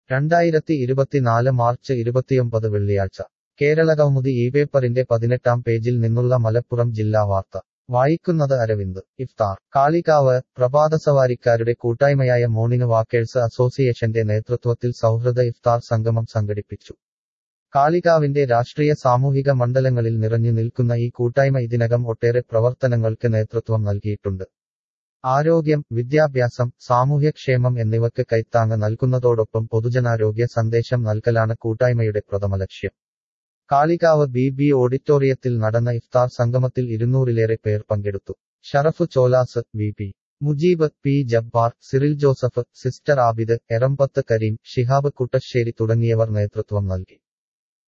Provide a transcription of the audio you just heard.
രണ്ടായിരത്തി ഇരുപത്തിനാല് മാർച്ച് ഇരുപത്തിയൊമ്പത് വെള്ളിയാഴ്ച കേരളകൗമുദി ഈ പേപ്പറിന്റെ പതിനെട്ടാം പേജിൽ നിന്നുള്ള മലപ്പുറം ജില്ലാ വാർത്ത വായിക്കുന്നത് അരവിന്ദ് ഇഫ്താർ കാളികാവ് പ്രഭാതസവാരിക്കാരുടെ കൂട്ടായ്മയായ മോർണിംഗ് വാക്കേഴ്സ് അസോസിയേഷന്റെ നേതൃത്വത്തിൽ സൗഹൃദ ഇഫ്താർ സംഗമം സംഘടിപ്പിച്ചു കാളികാവിന്റെ രാഷ്ട്രീയ സാമൂഹിക മണ്ഡലങ്ങളിൽ നിറഞ്ഞു നിൽക്കുന്ന ഈ കൂട്ടായ്മ ഇതിനകം ഒട്ടേറെ പ്രവർത്തനങ്ങൾക്ക് നേതൃത്വം നൽകിയിട്ടുണ്ട് ആരോഗ്യം വിദ്യാഭ്യാസം സാമൂഹ്യക്ഷേമം എന്നിവയ്ക്ക് കൈത്താങ്ങ് നൽകുന്നതോടൊപ്പം പൊതുജനാരോഗ്യ സന്ദേശം നൽകലാണ് കൂട്ടായ്മയുടെ പ്രഥമ ലക്ഷ്യം കാളികാവ് ബി ബി ഓഡിറ്റോറിയത്തിൽ നടന്ന ഇഫ്താർ സംഗമത്തിൽ ഇരുന്നൂറിലേറെ പേർ പങ്കെടുത്തു Sharaf Cholas V P Mujeeb P Jabbar Cyril Joseph sister Abid Erambath Kareem Shihab Kuttassery തുടങ്ങിയവർ നേതൃത്വം നൽകി